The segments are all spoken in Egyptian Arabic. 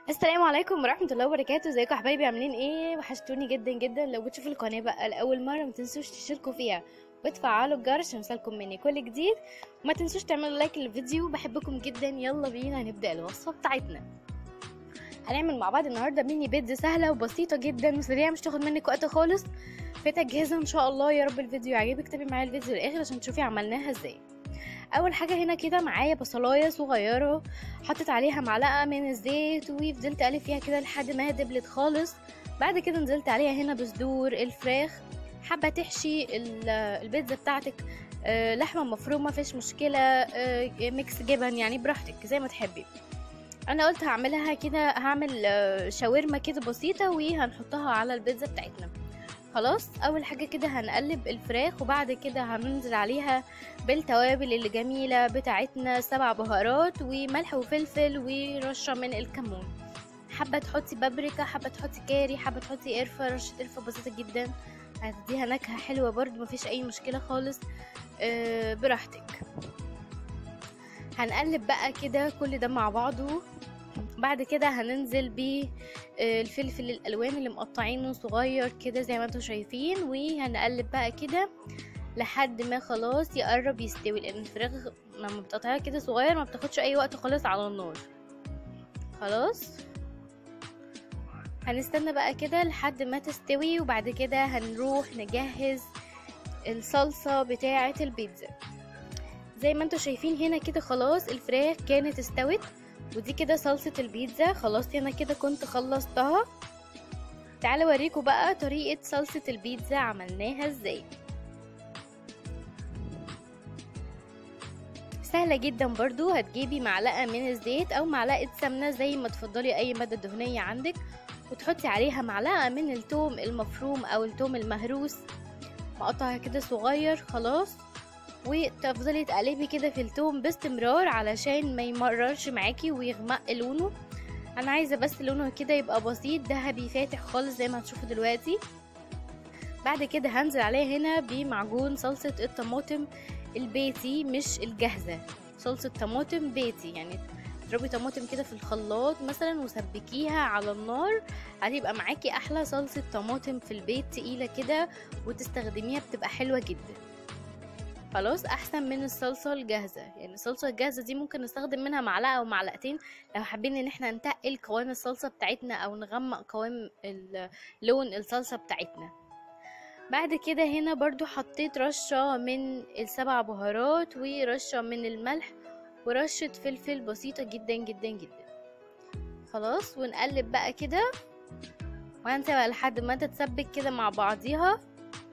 السلام عليكم ورحمة الله وبركاته ازيكم يا حبايبي عاملين ايه وحشتوني جدا جدا لو بتشوفوا القناة بقى لأول مرة ما تنسوش تشتركوا فيها وتفعلوا الجرس عشان يوصلكم مني كل جديد وما تنسوش تعملوا لايك للفيديو بحبكم جدا يلا بينا نبدأ الوصفة بتاعتنا هنعمل مع بعض النهاردة ميني بيتزا سهلة وبسيطة جدا وسريعة مش تاخد منك وقت خالص في تجهيزها ان شاء الله يا رب الفيديو يعجبك تابعي معايا الفيديو للآخر عشان تشوفي عملناها ازاي اول حاجه هنا كده معايا بصلايه صغيره حطيت عليها معلقه من الزيت وفضلت اقلب فيها كده لحد ما هي دبلت خالص بعد كده نزلت عليها هنا بصدور الفراخ حابه تحشي البيتزا بتاعتك أه لحمه مفرومه مفيش مشكله أه ميكس جبن يعني براحتك زي ما تحبي انا قلت هعملها كده هعمل أه شاورما كده بسيطه وهنحطها على البيتزا بتاعتنا خلاص اول حاجه كده هنقلب الفراخ وبعد كده هننزل عليها بالتوابل اللي جميله بتاعتنا سبع بهارات وملح وفلفل ورشه من الكمون حابه تحطي بابريكا حابه تحطي كاري حابه تحطي قرفه رشه قرفه بسيطه جدا هتديها نكهه حلوه برضو مفيش اي مشكله خالص أه براحتك هنقلب بقى كده كل ده مع بعضه بعد كده هننزل بالفلفل الالوان اللي مقطعينه صغير كده زي ما انتم شايفين وهنقلب بقى كده لحد ما خلاص يقرب يستوي لان الفراخ لما بتقطعيها كده صغير ما بتاخدش اي وقت خالص على النار خلاص هنستنى بقى كده لحد ما تستوي وبعد كده هنروح نجهز الصلصة بتاعة البيتزا زي ما انتم شايفين هنا كده خلاص الفراخ كانت استوت ودي كده صلصة البيتزا خلاص انا كده كنت خلصتها تعالوا اوريكم بقى طريقة صلصة البيتزا عملناها ازاي سهلة جدا برضو هتجيبي معلقة من الزيت او معلقة سمنة زي ما تفضلي اي مادة دهنية عندك وتحطي عليها معلقة من التوم المفروم او التوم المهروس مقطعها كده صغير خلاص وتفضلي تقلبي كده في التوم باستمرار علشان ما يمررش معاكي ويغمق لونه انا عايزه بس لونه كده يبقى بسيط ذهبي فاتح خالص زي ما هتشوفوا دلوقتي بعد كده هنزل عليه هنا بمعجون صلصه الطماطم البيتي مش الجاهزه صلصه طماطم بيتي يعني تضربي طماطم كده في الخلاط مثلا وسبكيها على النار هتبقى معاكي احلى صلصه طماطم في البيت تقيله كده وتستخدميها بتبقى حلوه جدا خلاص احسن من الصلصه الجاهزه يعني الصلصه الجاهزه دي ممكن نستخدم منها معلقه او معلقتين لو حابين ان احنا نتقل قوام الصلصه بتاعتنا او نغمق قوام لون الصلصه بتاعتنا بعد كده هنا برضو حطيت رشة من السبع بهارات ورشة من الملح ورشة فلفل بسيطة جدا جدا جدا خلاص ونقلب بقى كده وهنسيبها لحد ما تتسبك كده مع بعضيها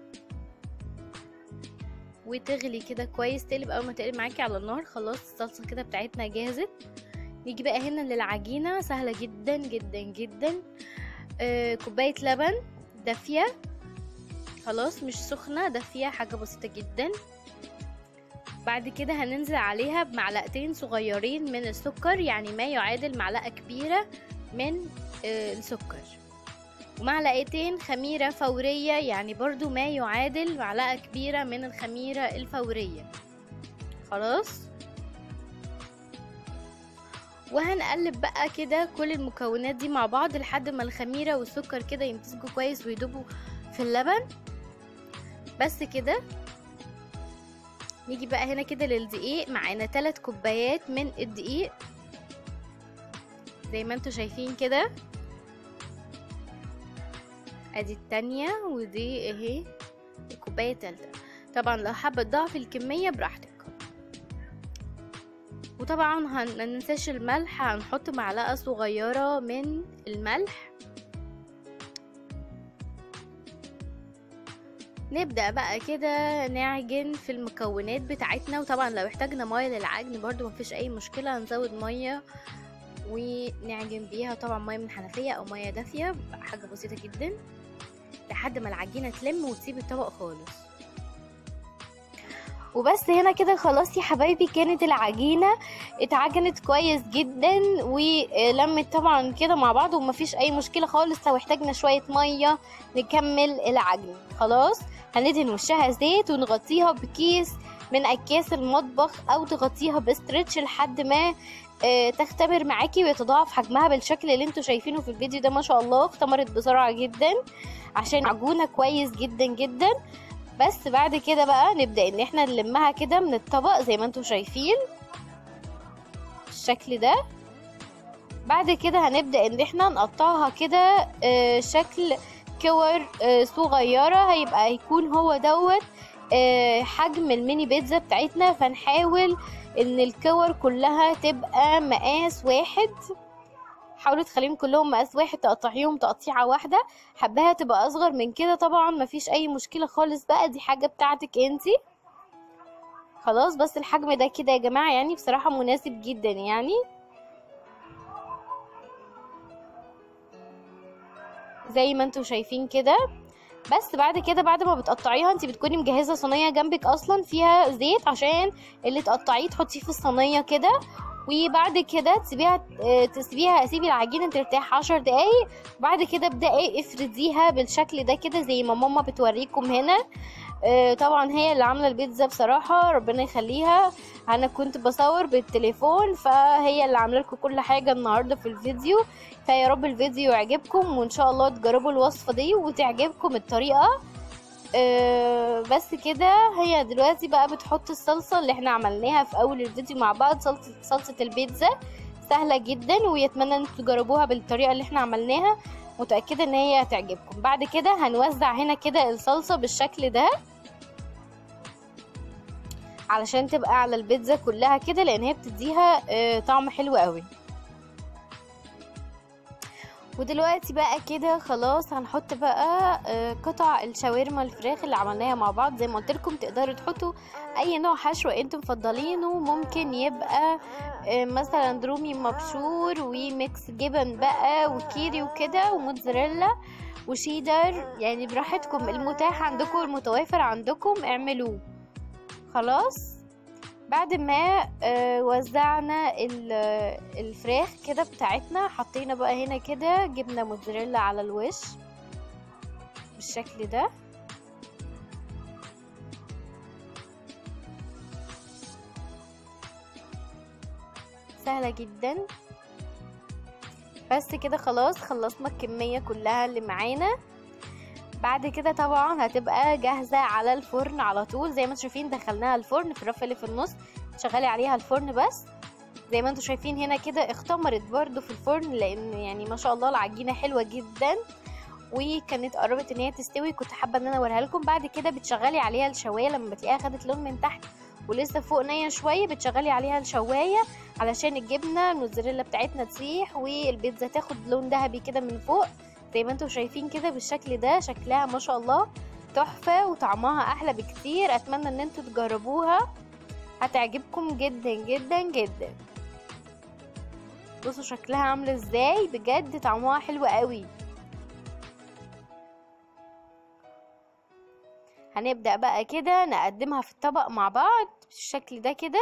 وتغلي كده كويس تقلب اول ما تقلب معاكي على النار خلاص الصلصه كده بتاعتنا جاهزت نيجي بقى هنا للعجينه سهله جدا جدا جدا آه كوبايه لبن دافيه خلاص مش سخنه دافيه حاجه بسيطه جدا بعد كده هننزل عليها بمعلقتين صغيرين من السكر يعني ما يعادل معلقه كبيره من آه السكر ومعلقتين خميرة فورية يعني برضو ما يعادل معلقة كبيرة من الخميرة الفورية خلاص وهنقلب بقى كده كل المكونات دي مع بعض لحد ما الخميرة والسكر كده يمتزجوا كويس ويدوبوا في اللبن بس كده نيجي بقى هنا كده للدقيق معانا 3 كوبايات من الدقيق زي ما انتوا شايفين كده ادي التانية ودي اهي الكوباية التالتة طبعا لو حابة تضاعفي الكمية براحتك وطبعا مننساش الملح هنحط معلقة صغيرة من الملح نبدأ بقى كده نعجن في المكونات بتاعتنا وطبعا لو احتاجنا مية للعجن برضو مفيش اي مشكلة هنزود مية ونعجن بيها طبعا ميه من الحنفيه او ميه دافيه حاجه بسيطه جدا لحد ما العجينه تلم وتسيب الطبق خالص وبس هنا كده خلاص يا حبايبي كانت العجينة اتعجنت كويس جدا ولمت طبعا كده مع بعض ومفيش اي مشكلة خالص لو احتاجنا شوية مية نكمل العجن خلاص هندهن وشها زيت ونغطيها بكيس من اكياس المطبخ او تغطيها بستريتش لحد ما آه، تختمر معاكي ويتضاعف حجمها بالشكل اللي انتوا شايفينه في الفيديو ده ما شاء الله اختمرت بسرعة جدا عشان عجونة كويس جدا جدا بس بعد كده بقى نبدأ ان احنا نلمها كده من الطبق زي ما انتوا شايفين بالشكل ده بعد كده هنبدأ ان احنا نقطعها كده آه، شكل كور آه، صغيرة هيبقى هيكون هو دوت آه، حجم الميني بيتزا بتاعتنا فنحاول ان الكور كلها تبقى مقاس واحد حاولوا تخليهم كلهم مقاس واحد تقطعيهم تقطيعة واحدة حباها تبقى اصغر من كده طبعا مفيش اي مشكلة خالص بقى دي حاجة بتاعتك انتي خلاص بس الحجم ده كده يا جماعة يعني بصراحة مناسب جدا يعني زي ما انتوا شايفين كده بس بعد كده بعد ما بتقطعيها انت بتكوني مجهزه صينيه جنبك اصلا فيها زيت عشان اللي تقطعيه تحطيه في الصينيه كده وبعد كده تسيبيها اه، تسيبيها سيبي العجينه ترتاح عشر دقايق بعد كده ابدأي افرديها بالشكل ده كده زي ما ماما بتوريكم هنا اه، طبعا هي اللي عامله البيتزا بصراحه ربنا يخليها انا كنت بصور بالتليفون فهي اللي عامله لكم كل حاجه النهارده في الفيديو فيا رب الفيديو يعجبكم وان شاء الله تجربوا الوصفه دي وتعجبكم الطريقه أه بس كده هي دلوقتي بقى بتحط الصلصه اللي احنا عملناها في اول الفيديو مع بعض صلصه صلصه البيتزا سهله جدا ويتمنى ان تجربوها بالطريقه اللي احنا عملناها متاكده ان هي هتعجبكم بعد كده هنوزع هنا كده الصلصه بالشكل ده علشان تبقى على البيتزا كلها كده لان هي بتديها آه، طعم حلو قوي ودلوقتي بقى كده خلاص هنحط بقى آه، قطع الشاورما الفراخ اللي عملناها مع بعض زي ما قلت لكم تقدروا تحطوا اي نوع حشو انتم مفضلينه ممكن يبقى آه، مثلا رومي مبشور وميكس جبن بقى وكيري وكده وموتزاريلا وشيدر يعني براحتكم المتاح عندكم المتوافر عندكم اعملوه خلاص بعد ما آه، وزعنا ال- الفراخ كده بتاعتنا حطينا بقى هنا كده جبنه موتزاريلا على الوش بالشكل ده سهله جدا بس كده خلاص خلصنا الكميه كلها اللي معانا بعد كده طبعا هتبقى جاهزة على الفرن على طول زي ما انتم شايفين دخلناها الفرن في الرف اللي في النص شغالي عليها الفرن بس زي ما انتم شايفين هنا كده اختمرت برضو في الفرن لان يعني ما شاء الله العجينة حلوة جدا وكانت قربت ان هي تستوي كنت حابة ان انا اوريها لكم بعد كده بتشغلي عليها الشواية لما بتلاقيها خدت لون من تحت ولسه فوق نية شوية بتشغلي عليها الشواية علشان الجبنة الموتزاريلا بتاعتنا تسيح والبيتزا تاخد لون ذهبي كده من فوق زي ما انتم شايفين كده بالشكل ده شكلها ما شاء الله تحفة وطعمها احلى بكتير اتمنى ان انتوا تجربوها هتعجبكم جدا جدا جدا بصوا شكلها عامله ازاي بجد طعمها حلو قوي هنبدأ بقى كده نقدمها في الطبق مع بعض بالشكل ده كده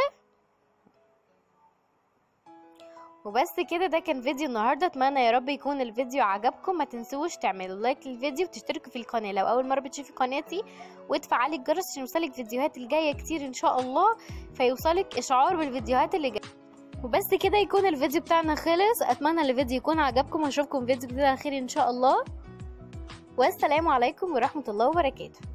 وبس كده ده كان فيديو النهارده اتمنى يا رب يكون الفيديو عجبكم ما تنسوش تعملوا لايك للفيديو وتشتركوا في القناه لو اول مره بتشوفي قناتي وتفعلي الجرس عشان يوصلك فيديوهات الجايه كتير ان شاء الله فيوصلك اشعار بالفيديوهات اللي جايه وبس كده يكون الفيديو بتاعنا خلص اتمنى الفيديو يكون عجبكم واشوفكم فيديو جديد على خير ان شاء الله والسلام عليكم ورحمه الله وبركاته